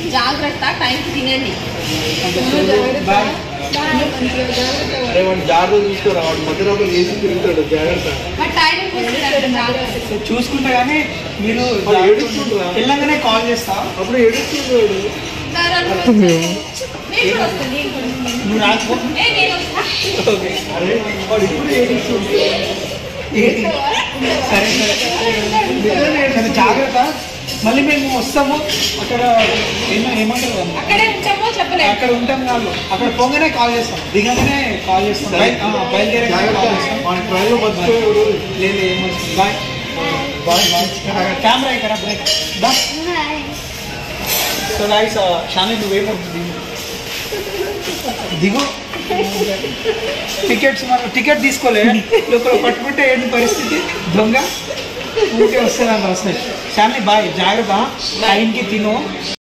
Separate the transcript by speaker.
Speaker 1: జాగ్రత్త టైంకి తినండి
Speaker 2: బాయ్
Speaker 3: అరే వాడు జాగ్రత్త చూసుకోరా వాడు మధ్య లోపల వేసి తిరుగుతాడు జాగ్రత్త
Speaker 1: బట్ టైం జాగ్రత్త
Speaker 2: సో చూసుకుంటా కానీ మీరు
Speaker 3: వాడు ఏడుస్తుండ్రా?
Speaker 2: వెళ్ళంగానే కాల్ చేస్తా
Speaker 3: అప్పుడు ఏడుస్తున్నాడు
Speaker 1: నేను కూడా వస్తాను, నేను కూడా వస్తాను.
Speaker 2: నువ్వు రాకపో
Speaker 1: ఏ, నేను వస్తా.
Speaker 2: ఓకే
Speaker 3: అరే వాడు ఇప్పుడు ఏడుస్తుండు
Speaker 2: ఏంటి? సరే సరే సరే జాగ్రత్త మళ్ళీ మేము వస్తాము అక్కడ ఏమో ఏమంటారు దాన్ని?
Speaker 1: అక్కడే ఉంటామో చెప్పలేదు
Speaker 2: అక్కడ ఉంటాం కాదు అక్కడ పోగానే కాల్ చేస్తాం దిగగానే కాల్ చేస్తాం బయ- ఆ, బయలుదేరే
Speaker 3: జాగ్రత్త
Speaker 2: కాల్ చేస్తాం
Speaker 3: వాడి ట్రైన్లో మర్చిపోయాడు
Speaker 2: లేదు ఏమొస్తుంది బాయ్ బాయ్ బాయ్ కెమెరా ఇక్కడ బ్రేక్ దా సో గాయస్ షాని నువ్వేమవుతుంది దిగు టికెట్స్ మనం టికెట్ తీసుకోలే లోపల పట్టుకుంటే ఏంటి పరిస్థితి దొంగ ఊరికే వస్తుంది అంట వస్తాయి షాని బాయ్ జాగ్రత్త టైంకి తిను